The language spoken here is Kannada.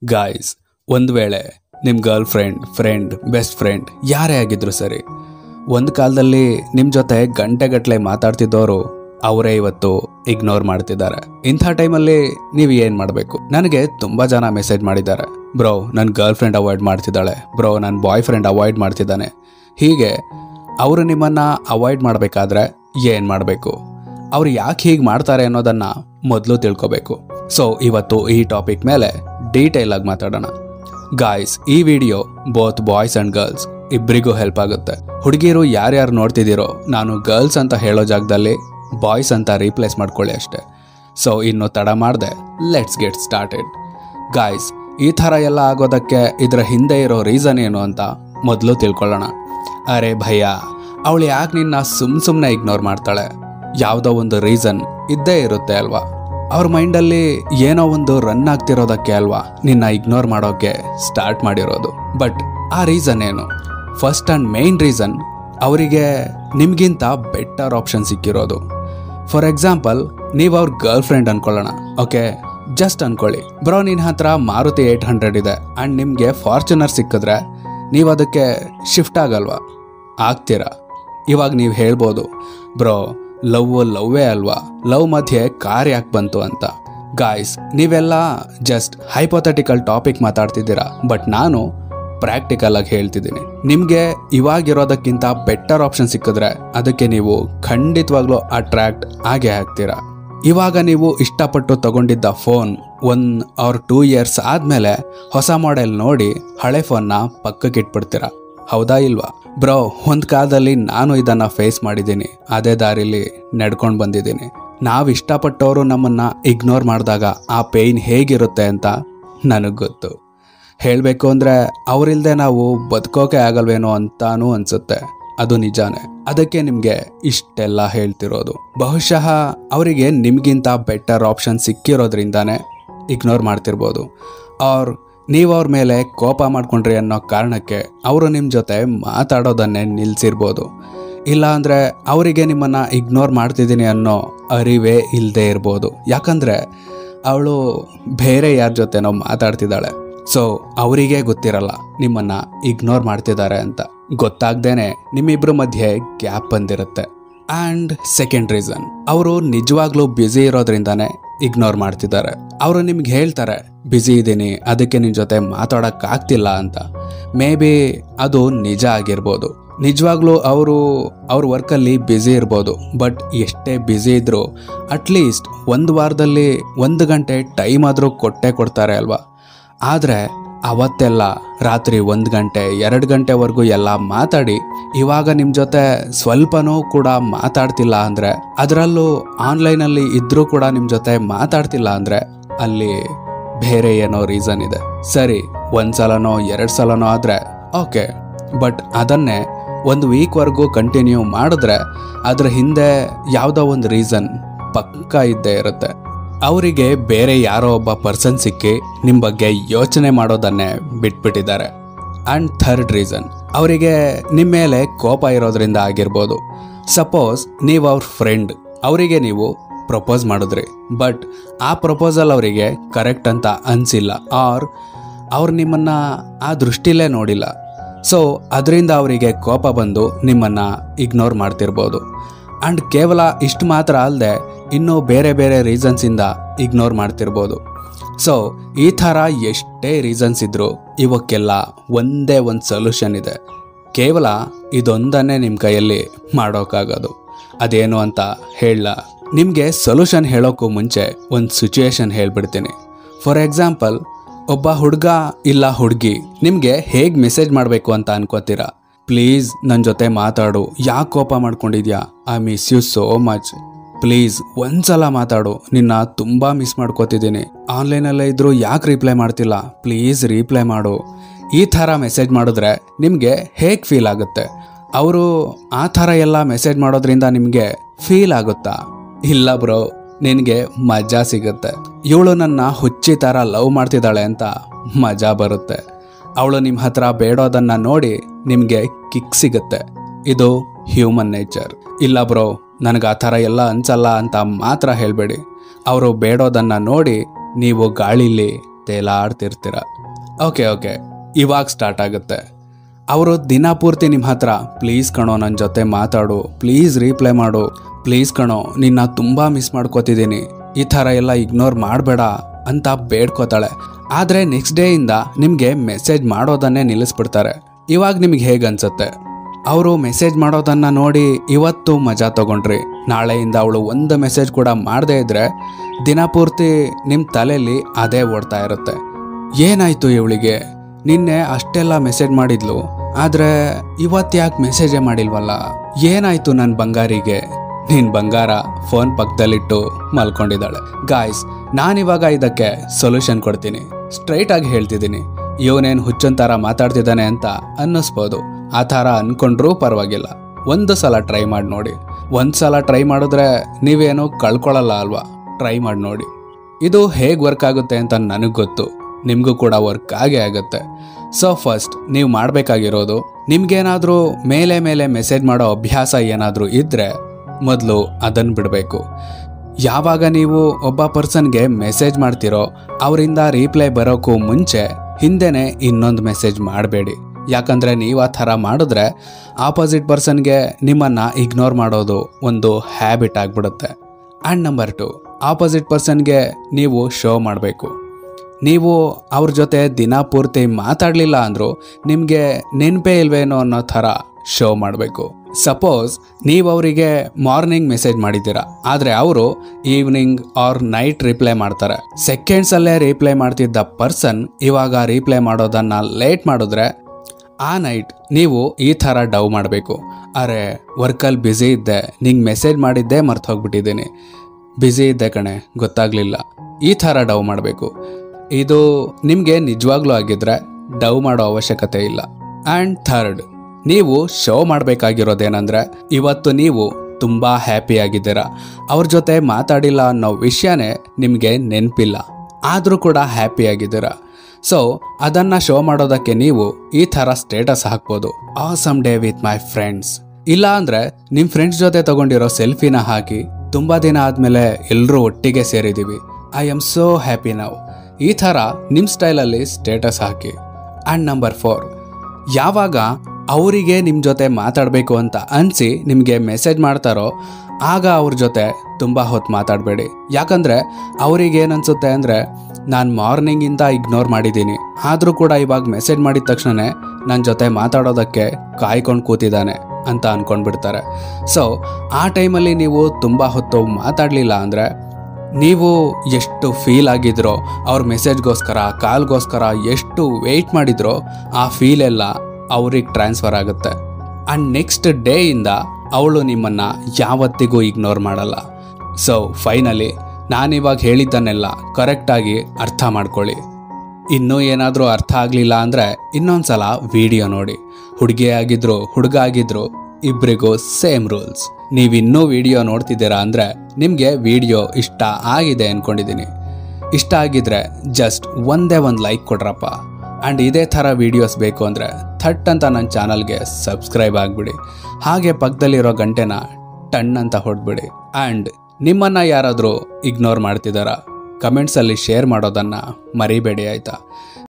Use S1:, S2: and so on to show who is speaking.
S1: ಗಾಯ್ಸ್ ಒಂದು ವೇಳೆ ನಿಮ್ಮ girlfriend friend best friend ಯಾರೇ ಆಗಿದ್ರು ಸರಿ ಒಂದು ಕಾಲದಲ್ಲಿ ನಿಮ್ಮ ಜೊತೆ ಗಂಟೆಗಟ್ಟಲೆ ಮಾತಾಡ್ತಿದ್ದವರು ಅವರೇ ಇವತ್ತು ಇಗ್ನೋರ್ ಮಾಡ್ತಿದ್ದಾರೆ ಇಂಥ ಟೈಮಲ್ಲಿ ನೀವು ಏನು ಮಾಡಬೇಕು ನನಗೆ ತುಂಬ ಜನ ಮೆಸೇಜ್ ಮಾಡಿದ್ದಾರೆ ಬ್ರೋ ನನ್ನ ಗರ್ಲ್ ಫ್ರೆಂಡ್ ಅವಾಯ್ಡ್ ಮಾಡ್ತಿದ್ದಾಳೆ ಬ್ರೋ ನನ್ನ ಬಾಯ್ ಫ್ರೆಂಡ್ ಅವಾಯ್ಡ್ ಮಾಡ್ತಿದ್ದಾನೆ ಹೀಗೆ ಅವರು ನಿಮ್ಮನ್ನು ಅವಾಯ್ಡ್ ಮಾಡಬೇಕಾದ್ರೆ ಏನು ಮಾಡಬೇಕು ಅವ್ರು ಯಾಕೆ ಹೀಗೆ ಮಾಡ್ತಾರೆ ಅನ್ನೋದನ್ನ ಮೊದಲು ತಿಳ್ಕೊಬೇಕು ಸೊ ಇವತ್ತು ಈ ಟಾಪಿಕ್ ಮೇಲೆ ಡೀಟೇಲ್ ಆಗಿ ಮಾತಾಡೋಣ ಗಾಯ್ಸ್ ಈ video both boys and girls ಇಬ್ಬರಿಗೂ ಹೆಲ್ಪ್ ಆಗುತ್ತೆ ಹುಡುಗಿರು ಯಾರ್ಯಾರು ನೋಡ್ತಿದ್ದೀರೋ ನಾನು ಗರ್ಲ್ಸ್ ಅಂತ ಹೇಳೋ ಜಾಗದಲ್ಲಿ ಬಾಯ್ಸ್ ಅಂತ ರೀಪ್ಲೇಸ್ ಮಾಡ್ಕೊಳ್ಳಿ ಅಷ್ಟೇ ಸೊ ಇನ್ನು ತಡ ಮಾಡಿದೆ ಲೆಟ್ಸ್ ಗೆಟ್ ಸ್ಟಾರ್ಟೆಡ್ ಗಾಯ್ಸ್ ಈ ಥರ ಎಲ್ಲ ಆಗೋದಕ್ಕೆ ಇದರ ಹಿಂದೆ ಇರೋ ರೀಸನ್ ಏನು ಅಂತ ಮೊದಲು ತಿಳ್ಕೊಳ್ಳೋಣ ಅರೆ ಭಯ್ಯ ಅವಳು ಯಾಕೆ ನಿನ್ನ ಸುಮ್ ಸುಮ್ಮನೆ ಇಗ್ನೋರ್ ಮಾಡ್ತಾಳೆ ಯಾವುದೋ ಒಂದು ರೀಸನ್ ಇದ್ದೇ ಇರುತ್ತೆ ಅಲ್ವಾ ಅವ್ರ ಮೈಂಡಲ್ಲಿ ಏನೋ ಒಂದು ರನ್ ಆಗ್ತಿರೋದಕ್ಕೆ ಅಲ್ವಾ ನಿನ್ನ ಇಗ್ನೋರ್ ಮಾಡೋಕೆ ಸ್ಟಾರ್ಟ್ ಮಾಡಿರೋದು ಬಟ್ ಆ ರೀಸನ್ ಏನು ಫಸ್ಟ್ ಆ್ಯಂಡ್ ಮೇನ್ ರೀಸನ್ ಅವರಿಗೆ ನಿಮಗಿಂತ ಬೆಟರ್ ಆಪ್ಷನ್ ಸಿಕ್ಕಿರೋದು ಫಾರ್ ಎಕ್ಸಾಂಪಲ್ ನೀವು ಅವ್ರ ಗರ್ಲ್ ಫ್ರೆಂಡ್ ಅನ್ಕೊಳ್ಳೋಣ ಓಕೆ ಜಸ್ಟ್ ಅನ್ಕೊಳ್ಳಿ ಬ್ರೋ ನಿನ್ನ ಹತ್ರ ಮಾರುತಿ ಏಯ್ಟ್ ಹಂಡ್ರೆಡ್ ಇದೆ ಆ್ಯಂಡ್ ನಿಮಗೆ ಫಾರ್ಚುನರ್ ಸಿಕ್ಕಿದ್ರೆ ನೀವು ಅದಕ್ಕೆ ಶಿಫ್ಟ್ ಆಗಲ್ವಾ ಆಗ್ತೀರಾ ಇವಾಗ ನೀವು ಹೇಳ್ಬೋದು ಬ್ರೋ ಲವ್ ಲವ್ವೇ ಅಲ್ವಾ ಲವ್ ಮಧ್ಯೆ ಕಾರ್ ಯಾಕೆ ಬಂತು ಅಂತ ಗಾಯ್ಸ್ ನೀವೆಲ್ಲ ಜಸ್ಟ್ ಹೈಪೋಥೆಟಿಕಲ್ ಟಾಪಿಕ್ ಮಾತಾಡ್ತಿದ್ದೀರಾ ಬಟ್ ನಾನು ಪ್ರಾಕ್ಟಿಕಲ್ ಆಗಿ ಹೇಳ್ತಿದ್ದೀನಿ ನಿಮಗೆ ಇವಾಗಿರೋದಕ್ಕಿಂತ ಬೆಟರ್ ಆಪ್ಷನ್ ಸಿಕ್ಕಿದ್ರೆ ಅದಕ್ಕೆ ನೀವು ಖಂಡಿತವಾಗ್ಲೂ ಅಟ್ರಾಕ್ಟ್ ಆಗೇ ಆಗ್ತೀರಾ ಇವಾಗ ನೀವು ಇಷ್ಟಪಟ್ಟು ತಗೊಂಡಿದ್ದ phone one or two years ಆದಮೇಲೆ ಹೊಸ ಮಾಡೆಲ್ ನೋಡಿ ಹಳೆ ಫೋನ್ನ ಪಕ್ಕಕ್ಕೆ ಇಟ್ಬಿಡ್ತೀರಾ ಹೌದಾ ಇಲ್ವಾ ಬ್ರೋ ಒಂದು ಕಾಲದಲ್ಲಿ ನಾನು ಇದನ್ನ ಫೇಸ್ ಮಾಡಿದ್ದೀನಿ ಅದೇ ದಾರಿಲಿ ನಡ್ಕೊಂಡು ಬಂದಿದ್ದೀನಿ ನಾವು ಇಷ್ಟಪಟ್ಟವರು ನಮ್ಮನ್ನ ಇಗ್ನೋರ್ ಮಾಡಿದಾಗ ಆ ಪೇಯ್ನ್ ಹೇಗಿರುತ್ತೆ ಅಂತ ನನಗೆ ಗೊತ್ತು ಹೇಳಬೇಕು ಅಂದರೆ ಅವರಿಲ್ಲದೆ ನಾವು ಬದುಕೋಕೆ ಆಗಲ್ವೇನೋ ಅಂತಾನೂ ಅನ್ಸುತ್ತೆ ಅದು ನಿಜಾನೇ ಅದಕ್ಕೆ ನಿಮಗೆ ಇಷ್ಟೆಲ್ಲ ಹೇಳ್ತಿರೋದು ಬಹುಶಃ ಅವರಿಗೆ ನಿಮಗಿಂತ ಬೆಟರ್ ಆಪ್ಷನ್ ಸಿಕ್ಕಿರೋದ್ರಿಂದಾನೇ ಇಗ್ನೋರ್ ಮಾಡ್ತಿರ್ಬೋದು ಅವ್ರ ನೀವು ಅವ್ರ ಮೇಲೆ ಕೋಪ ಮಾಡ್ಕೊಂಡ್ರಿ ಅನ್ನೋ ಕಾರಣಕ್ಕೆ ಅವರು ನಿಮ್ಮ ಜೊತೆ ಮಾತಾಡೋದನ್ನೇ ನಿಲ್ಲಿಸಿರ್ಬೋದು ಇಲ್ಲ ಅಂದರೆ ಅವರಿಗೆ ನಿಮ್ಮನ್ನು ಇಗ್ನೋರ್ ಮಾಡ್ತಿದ್ದೀನಿ ಅನ್ನೋ ಅರಿವೇ ಇಲ್ಲದೆ ಇರ್ಬೋದು ಯಾಕಂದರೆ ಅವಳು ಬೇರೆ ಯಾರ ಜೊತೆನೋ ಮಾತಾಡ್ತಿದ್ದಾಳೆ ಸೊ ಅವರಿಗೆ ಗೊತ್ತಿರಲ್ಲ ನಿಮ್ಮನ್ನ ಇಗ್ನೋರ್ ಮಾಡ್ತಿದ್ದಾರೆ ಅಂತ ಗೊತ್ತಾಗ್ದೇನೆ ನಿಮ್ಮಿಬ್ರ ಮಧ್ಯೆ ಗ್ಯಾಪ್ ಬಂದಿರುತ್ತೆ ಆ್ಯಂಡ್ ಸೆಕೆಂಡ್ ರೀಸನ್ ಅವರು ನಿಜವಾಗ್ಲೂ ಬ್ಯುಸಿ ಇರೋದ್ರಿಂದಾನೇ ಇಗ್ನೋರ್ ಮಾಡ್ತಿದ್ದಾರೆ ಅವರು ನಿಮ್ಗೆ ಹೇಳ್ತಾರೆ ಬ್ಯುಸಿ ಇದ್ದೀನಿ ಅದಕ್ಕೆ ನಿನ್ನ ಜೊತೆ ಮಾತಾಡೋಕ್ಕಾಗ್ತಿಲ್ಲ ಅಂತ ಮೇ ಬಿ ಅದು ನಿಜ ಆಗಿರ್ಬೋದು ನಿಜವಾಗ್ಲೂ ಅವರು ಅವ್ರ ವರ್ಕಲ್ಲಿ ಬ್ಯುಸಿ ಇರ್ಬೋದು ಬಟ್ ಎಷ್ಟೇ ಬ್ಯುಸಿ ಇದ್ದರೂ ಅಟ್ಲೀಸ್ಟ್ ಒಂದು ವಾರದಲ್ಲಿ ಒಂದು ಗಂಟೆ ಟೈಮ್ ಆದರೂ ಕೊಟ್ಟೇ ಕೊಡ್ತಾರೆ ಅಲ್ವಾ ಆದರೆ ಅವತ್ತೆಲ್ಲ ರಾತ್ರಿ ಒಂದು ಗಂಟೆ ಎರಡು ಗಂಟೆವರೆಗೂ ಎಲ್ಲ ಮಾತಾಡಿ ಇವಾಗ ನಿಮ್ಮ ಜೊತೆ ಸ್ವಲ್ಪನೂ ಕೂಡ ಮಾತಾಡ್ತಿಲ್ಲ ಅಂದರೆ ಅದರಲ್ಲೂ ಆನ್ಲೈನಲ್ಲಿ ಇದ್ರೂ ಕೂಡ ನಿಮ್ಮ ಜೊತೆ ಮಾತಾಡ್ತಿಲ್ಲ ಅಂದರೆ ಅಲ್ಲಿ ಬೇರೆ ಏನೋ ರೀಸನ್ ಇದೆ ಸರಿ ಒಂದು ಸಲನೋ ಎರಡು ಸಲನೋ ಆದರೆ ಓಕೆ ಬಟ್ ಅದನ್ನೇ ಒಂದು ವೀಕ್ವರೆಗೂ ಕಂಟಿನ್ಯೂ ಮಾಡಿದ್ರೆ ಅದ್ರ ಹಿಂದೆ ಯಾವುದೋ ಒಂದು ರೀಸನ್ ಪಕ್ಕ ಇದ್ದೇ ಇರುತ್ತೆ ಅವರಿಗೆ ಬೇರೆ ಯಾರೋ ಒಬ್ಬ ಪರ್ಸನ್ ಸಿಕ್ಕಿ ನಿಮ್ಮ ಬಗ್ಗೆ ಯೋಚನೆ ಮಾಡೋದನ್ನೇ ಬಿಟ್ಬಿಟ್ಟಿದ್ದಾರೆ ಆ್ಯಂಡ್ ಥರ್ಡ್ ರೀಸನ್ ಅವರಿಗೆ ನಿಮ್ಮ ಮೇಲೆ ಕೋಪ ಇರೋದ್ರಿಂದ ಆಗಿರ್ಬೋದು ಸಪೋಸ್ ನೀವು ಅವ್ರ ಫ್ರೆಂಡ್ ಅವರಿಗೆ ನೀವು ಪ್ರಪೋಸ್ ಮಾಡಿದ್ರಿ ಬಟ್ ಆ ಪ್ರಪೋಸಲ್ ಅವರಿಗೆ ಕರೆಕ್ಟ್ ಅಂತ ಅನಿಸಿಲ್ಲ ಆರ್ ಅವ್ರು ನಿಮ್ಮನ್ನು ಆ ದೃಷ್ಟಿಲೇ ನೋಡಿಲ್ಲ ಸೊ ಅದರಿಂದ ಅವರಿಗೆ ಕೋಪ ಬಂದು ನಿಮ್ಮನ್ನು ಇಗ್ನೋರ್ ಮಾಡ್ತಿರ್ಬೋದು ಆ್ಯಂಡ್ ಕೇವಲ ಇಷ್ಟು ಮಾತ್ರ ಅಲ್ಲದೆ ಇನ್ನೂ ಬೇರೆ ಬೇರೆ ರೀಸನ್ಸಿಂದ ಇಗ್ನೋರ್ ಮಾಡ್ತಿರ್ಬೋದು ಸೊ ಈ ಥರ ಎಷ್ಟೇ ರೀಸನ್ಸ್ ಇದ್ದರೂ ಇವಕ್ಕೆಲ್ಲ ಒಂದೇ ಒಂದು ಸೊಲ್ಯೂಷನ್ ಇದೆ ಕೇವಲ ಇದೊಂದನ್ನೇ ನಿಮ್ಮ ಕೈಯಲ್ಲಿ ಮಾಡೋಕ್ಕಾಗೋದು ಅದೇನು ಅಂತ ಹೇಳ ನಿಮಗೆ ಸೊಲ್ಯೂಷನ್ ಹೇಳೋಕ್ಕೂ ಮುಂಚೆ ಒಂದು ಸಿಚುವೇಶನ್ ಹೇಳ್ಬಿಡ್ತೀನಿ ಫಾರ್ ಎಕ್ಸಾಂಪಲ್ ಒಬ್ಬ ಹುಡುಗ ಇಲ್ಲ ಹುಡುಗಿ ನಿಮಗೆ ಹೇಗೆ ಮೆಸೇಜ್ ಮಾಡಬೇಕು ಅಂತ ಅನ್ಕೋತೀರಾ ಪ್ಲೀಸ್ ನನ್ನ ಜೊತೆ ಮಾತಾಡು ಯಾಕೆ ಕೋಪ ಮಾಡ್ಕೊಂಡಿದ್ಯಾ I miss you so much please ಒಂದ್ಸಲ ಮಾತಾಡು ನಿನ್ನ ತುಂಬ ಮಿಸ್ ಮಾಡ್ಕೋತಿದ್ದೀನಿ ಆನ್ಲೈನಲ್ಲೇ ಇದ್ರೂ ಯಾಕೆ ರಿಪ್ಲೈ ಮಾಡ್ತಿಲ್ಲ ಪ್ಲೀಸ್ ರಿಪ್ಲೈ ಮಾಡು ಈ ಥರ ಮೆಸೇಜ್ ಮಾಡಿದ್ರೆ ನಿಮಗೆ ಹೇಗೆ ಫೀಲ್ ಆಗುತ್ತೆ ಅವರು ಆ ಥರ ಎಲ್ಲ ಮೆಸೇಜ್ ಮಾಡೋದ್ರಿಂದ ನಿಮಗೆ ಫೀಲ್ ಆಗುತ್ತಾ ಇಲ್ಲ ಬ್ರೋ ನಿನಗೆ ಮಜಾ ಸಿಗುತ್ತೆ ಇವಳು ನನ್ನ ಹುಚ್ಚಿ ಥರ ಲವ್ ಮಾಡ್ತಿದ್ದಾಳೆ ಅಂತ ಮಜಾ ಬರುತ್ತೆ ಅವಳು ನಿಮ್ಮ ಹತ್ರ ಬೇಡೋದನ್ನ ನೋಡಿ ನಿಮಗೆ ಕಿಕ್ ಸಿಗುತ್ತೆ ಇದು ಹ್ಯೂಮನ್ ನೇಚರ್ ಇಲ್ಲ ಬ್ರೋ ನನಗೆ ಆ ಥರ ಎಲ್ಲ ಅನ್ಸಲ್ಲ ಅಂತ ಮಾತ್ರ ಹೇಳಬೇಡಿ ಅವರು ಬೇಡೋದನ್ನ ನೋಡಿ ನೀವು ಗಾಳಿಲಿ ತೇಲಾಡ್ತಿರ್ತೀರ ಓಕೆ ಓಕೆ ಇವಾಗ ಸ್ಟಾರ್ಟ್ ಆಗುತ್ತೆ ಅವರು ದಿನ ಪೂರ್ತಿ ನಿಮ್ಮ ಹತ್ರ ಪ್ಲೀಸ್ ಕಣೋ ನನ್ನ ಜೊತೆ ಮಾತಾಡು ಪ್ಲೀಸ್ ರೀಪ್ಲೈ ಮಾಡು ಪ್ಲೀಸ್ ಕಣೋ ನಿನ್ನ ತುಂಬ ಮಿಸ್ ಮಾಡ್ಕೋತಿದ್ದೀನಿ ಈ ಥರ ಎಲ್ಲ ಇಗ್ನೋರ್ ಮಾಡಬೇಡ ಅಂತ ಬೇಡ್ಕೋತಾಳೆ ಆದರೆ ನೆಕ್ಸ್ಟ್ ಡೇಯಿಂದ ನಿಮಗೆ ಮೆಸೇಜ್ ಮಾಡೋದನ್ನೇ ನಿಲ್ಲಿಸ್ಬಿಡ್ತಾರೆ ಇವಾಗ ನಿಮಗೆ ಹೇಗೆ ಅನ್ಸುತ್ತೆ ಅವರು ಮೆಸೇಜ್ ಮಾಡೋದನ್ನ ನೋಡಿ ಇವತ್ತು ಮಜಾ ತಗೊಂಡ್ರಿ ನಾಳೆಯಿಂದ ಅವಳು ಒಂದು ಮೆಸೇಜ್ ಕೂಡ ಮಾಡದೇ ಇದ್ರೆ ದಿನಪೂರ್ತಿ ನಿಮ್ಮ ತಲೆಯಲ್ಲಿ ಅದೇ ಓಡ್ತಾ ಇರುತ್ತೆ ಏನಾಯ್ತು ಇವಳಿಗೆ ನಿನ್ನೆ ಅಷ್ಟೆಲ್ಲ ಮೆಸೇಜ್ ಮಾಡಿದ್ಲು ಆದ್ರೆ ಇವತ್ತು ಯಾಕೆ ಮೆಸೇಜೇ ಮಾಡಿಲ್ವಲ್ಲ ಏನಾಯ್ತು ನನ್ನ ಬಂಗಾರಿಗೆ ನಿನ್ ಬಂಗಾರ ಫೋನ್ ಪಕ್ಕದಲ್ಲಿಟ್ಟು ಮಲ್ಕೊಂಡಿದ್ದಾಳೆ ಗಾಯ್ಸ್ ನಾನಿವಾಗ ಇದಕ್ಕೆ ಸೊಲ್ಯೂಷನ್ ಕೊಡ್ತೀನಿ ಸ್ಟ್ರೈಟ್ ಆಗಿ ಹೇಳ್ತಿದ್ದೀನಿ ಇವನೇನು ಹುಚ್ಚನ್ ಥರ ಮಾತಾಡ್ತಿದ್ದಾನೆ ಅಂತ ಅನ್ನಿಸ್ಬೋದು ಆ ಥರ ಅನ್ಕೊಂಡ್ರೂ ಪರವಾಗಿಲ್ಲ ಒಂದು ಸಲ ಟ್ರೈ ಮಾಡಿ ನೋಡಿ ಒಂದು ಸಲ ಟ್ರೈ ಮಾಡಿದ್ರೆ ನೀವೇನು ಕಳ್ಕೊಳ್ಳಲ್ಲ ಅಲ್ವಾ ಟ್ರೈ ಮಾಡಿ ನೋಡಿ ಇದು ಹೇಗೆ ವರ್ಕ್ ಆಗುತ್ತೆ ಅಂತ ನನಗೆ ಗೊತ್ತು ನಿಮಗೂ ಕೂಡ ವರ್ಕ್ ಆಗೇ ಆಗುತ್ತೆ ಸೊ ಫಸ್ಟ್ ನೀವು ಮಾಡಬೇಕಾಗಿರೋದು ನಿಮ್ಗೇನಾದರೂ ಮೇಲೆ ಮೇಲೆ ಮೆಸೇಜ್ ಮಾಡೋ ಅಭ್ಯಾಸ ಏನಾದರೂ ಇದ್ದರೆ ಮೊದಲು ಅದನ್ನು ಬಿಡಬೇಕು ಯಾವಾಗ ನೀವು ಒಬ್ಬ ಪರ್ಸನ್ಗೆ ಮೆಸೇಜ್ ಮಾಡ್ತಿರೋ ಅವರಿಂದ ರೀಪ್ಲೈ ಬರೋಕ್ಕೂ ಮುಂಚೆ ಹಿಂದೆನೇ ಇನ್ನೊಂದು ಮೆಸೇಜ್ ಮಾಡಬೇಡಿ ಯಾಕಂದರೆ ನೀವು ಆ ಥರ ಮಾಡಿದ್ರೆ ಆಪೋಸಿಟ್ ಪರ್ಸನ್ಗೆ ನಿಮ್ಮನ್ನು ಇಗ್ನೋರ್ ಮಾಡೋದು ಒಂದು ಹ್ಯಾಬಿಟ್ ಆಗಿಬಿಡುತ್ತೆ ಆ್ಯಂಡ್ ನಂಬರ್ ಟು ಆಪೋಸಿಟ್ ಪರ್ಸನ್ಗೆ ನೀವು ಶೋ ಮಾಡಬೇಕು ನೀವು ಅವ್ರ ಜೊತೆ ದಿನ ಪೂರ್ತಿ ಮಾತಾಡಲಿಲ್ಲ ಅಂದರೂ ನಿಮಗೆ ನೆನಪೇ ಇಲ್ವೇನೋ ಅನ್ನೋ ಥರ ಶೋ ಮಾಡಬೇಕು ಸಪೋಸ್ ನೀವು ಅವರಿಗೆ ಮಾರ್ನಿಂಗ್ ಮೆಸೇಜ್ ಮಾಡಿದ್ದೀರಾ ಆದರೆ ಅವರು ಈವ್ನಿಂಗ್ ಆರ್ ನೈಟ್ ರಿಪ್ಲೈ ಮಾಡ್ತಾರೆ ಸೆಕೆಂಡ್ಸಲ್ಲೇ ರಿಪ್ಲೈ ಮಾಡ್ತಿದ್ದ ಪರ್ಸನ್ ಇವಾಗ ರಿಪ್ಲೈ ಮಾಡೋದನ್ನು ಲೇಟ್ ಮಾಡಿದ್ರೆ ಆ ನೈಟ್ ನೀವು ಈ ಥರ ಡವ್ ಮಾಡಬೇಕು ಅರೆ ವರ್ಕಲ್ಲಿ ಬ್ಯುಸಿ ಇದ್ದೆ ನಿಂಗೆ ಮೆಸೇಜ್ ಮಾಡಿದ್ದೆ ಮರ್ತು ಹೋಗ್ಬಿಟ್ಟಿದ್ದೀನಿ ಬ್ಯುಸಿ ಇದ್ದೆ ಕಣೆ ಗೊತ್ತಾಗ್ಲಿಲ್ಲ ಈ ಥರ ಡವ್ ಮಾಡಬೇಕು ಇದು ನಿಮಗೆ ನಿಜವಾಗ್ಲೂ ಆಗಿದ್ರೆ ಡವ್ ಮಾಡೋ ಅವಶ್ಯಕತೆ ಇಲ್ಲ ಆ್ಯಂಡ್ ಥರ್ಡ್ ನೀವು ಶೋ ಮಾಡಬೇಕಾಗಿರೋದೇನೆಂದ್ರೆ ಇವತ್ತು ನೀವು ತುಂಬ ಹ್ಯಾಪಿ ಆಗಿದ್ದೀರಾ ಅವ್ರ ಜೊತೆ ಮಾತಾಡಿಲ್ಲ ಅನ್ನೋ ವಿಷಯನೇ ನಿಮಗೆ ನೆನಪಿಲ್ಲ ಆದರೂ ಕೂಡ ಹ್ಯಾಪಿ ಆಗಿದ್ದೀರಾ ಸೊ ಅದನ್ನ ಶೋ ಮಾಡೋದಕ್ಕೆ ನೀವು ಈ ಥರ ಸ್ಟೇಟಸ್ ಹಾಕ್ಬೋದು awesome day with my friends ಇಲ್ಲ ಅಂದ್ರೆ ನಿಮ್ಮ ಫ್ರೆಂಡ್ಸ್ ಜೊತೆ ತಗೊಂಡಿರೋ ಸೆಲ್ಫಿನ ಹಾಕಿ ತುಂಬಾ ದಿನ ಆದ್ಮೇಲೆ ಎಲ್ಲರೂ ಒಟ್ಟಿಗೆ ಸೇರಿದ್ದೀವಿ ಐ ಆಮ್ ಸೋ ಹ್ಯಾಪಿ ನಾವು ಈ ಥರ ನಿಮ್ಮ ಸ್ಟೈಲಲ್ಲಿ ಸ್ಟೇಟಸ್ ಹಾಕಿ ಆ್ಯಂಡ್ ನಂಬರ್ ಫೋರ್ ಯಾವಾಗ ಅವರಿಗೆ ನಿಮ್ಮ ಜೊತೆ ಮಾತಾಡಬೇಕು ಅಂತ ಅನಿಸಿ ನಿಮಗೆ ಮೆಸೇಜ್ ಮಾಡ್ತಾರೋ ಆಗ ಅವ್ರ ಜೊತೆ ತುಂಬ ಹೊತ್ತು ಮಾತಾಡಬೇಡಿ ಯಾಕಂದರೆ ಅವ್ರಿಗೆ ಏನನ್ಸುತ್ತೆ ಅಂದರೆ ನಾನು ಮಾರ್ನಿಂಗಿಂದ ಇಗ್ನೋರ್ ಮಾಡಿದ್ದೀನಿ ಆದರೂ ಕೂಡ ಇವಾಗ ಮೆಸೇಜ್ ಮಾಡಿದ ತಕ್ಷಣವೇ ನನ್ನ ಜೊತೆ ಮಾತಾಡೋದಕ್ಕೆ ಕಾಯ್ಕೊಂಡು ಕೂತಿದ್ದಾನೆ ಅಂತ ಅಂದ್ಕೊಂಡ್ಬಿಡ್ತಾರೆ ಸೊ ಆ ಟೈಮಲ್ಲಿ ನೀವು ತುಂಬ ಹೊತ್ತು ಮಾತಾಡಲಿಲ್ಲ ಅಂದರೆ ನೀವು ಎಷ್ಟು ಫೀಲ್ ಆಗಿದ್ರೋ ಅವ್ರ ಮೆಸೇಜ್ಗೋಸ್ಕರ ಕಾಲ್ಗೋಸ್ಕರ ಎಷ್ಟು ವೆಯ್ಟ್ ಮಾಡಿದ್ರೋ ಆ ಫೀಲ್ ಎಲ್ಲ ಅವ್ರಿಗೆ ಟ್ರಾನ್ಸ್ಫರ್ ಆಗುತ್ತೆ ಆ್ಯಂಡ್ ನೆಕ್ಸ್ಟ್ ಡೇಯಿಂದ ಅವಳು ನಿಮ್ಮನ್ನು ಯಾವತ್ತಿಗೂ ಇಗ್ನೋರ್ ಮಾಡಲ್ಲ ಸೊ ಫೈನಲಿ ನಾನಿವಾಗ ಹೇಳಿದ್ದನ್ನೆಲ್ಲ ಕರೆಕ್ಟಾಗಿ ಅರ್ಥ ಮಾಡ್ಕೊಳ್ಳಿ ಇನ್ನೂ ಏನಾದರೂ ಅರ್ಥ ಆಗಲಿಲ್ಲ ಅಂದರೆ ಇನ್ನೊಂದ್ಸಲ ವಿಡಿಯೋ ನೋಡಿ ಹುಡುಗಿ ಆಗಿದ್ರು ಹುಡುಗ ಆಗಿದ್ರು ಇಬ್ಬರಿಗೂ ಸೇಮ್ ರೂಲ್ಸ್ ನೀವಿನ್ನೂ ವಿಡಿಯೋ ನೋಡ್ತಿದ್ದೀರಾ ಅಂದರೆ ನಿಮಗೆ ವಿಡಿಯೋ ಇಷ್ಟ ಆಗಿದೆ ಅಂದ್ಕೊಂಡಿದ್ದೀನಿ ಇಷ್ಟ ಆಗಿದ್ರೆ ಜಸ್ಟ್ ಒಂದೇ ಒಂದು ಲೈಕ್ ಕೊಡ್ರಪ್ಪ ಆ್ಯಂಡ್ ಇದೇ ಥರ ವೀಡಿಯೋಸ್ ಬೇಕು ಅಂದರೆ ಥಟ್ ಅಂತ ನನ್ನ ಚಾನಲ್ಗೆ ಸಬ್ಸ್ಕ್ರೈಬ್ ಆಗಿಬಿಡಿ ಹಾಗೆ ಪಕ್ಕದಲ್ಲಿರೋ ಗಂಟೆನ ಟಣ್ ಅಂತ ಹೊಡ್ಬಿಡಿ ಆ್ಯಂಡ್ ನಿಮ್ಮನ್ನು ಯಾರಾದರೂ ಇಗ್ನೋರ್ ಮಾಡ್ತಿದ್ದಾರಾ ಕಮೆಂಟ್ಸಲ್ಲಿ ಶೇರ್ ಮಾಡೋದನ್ನು ಮರಿಬೇಡಿ ಆಯಿತಾ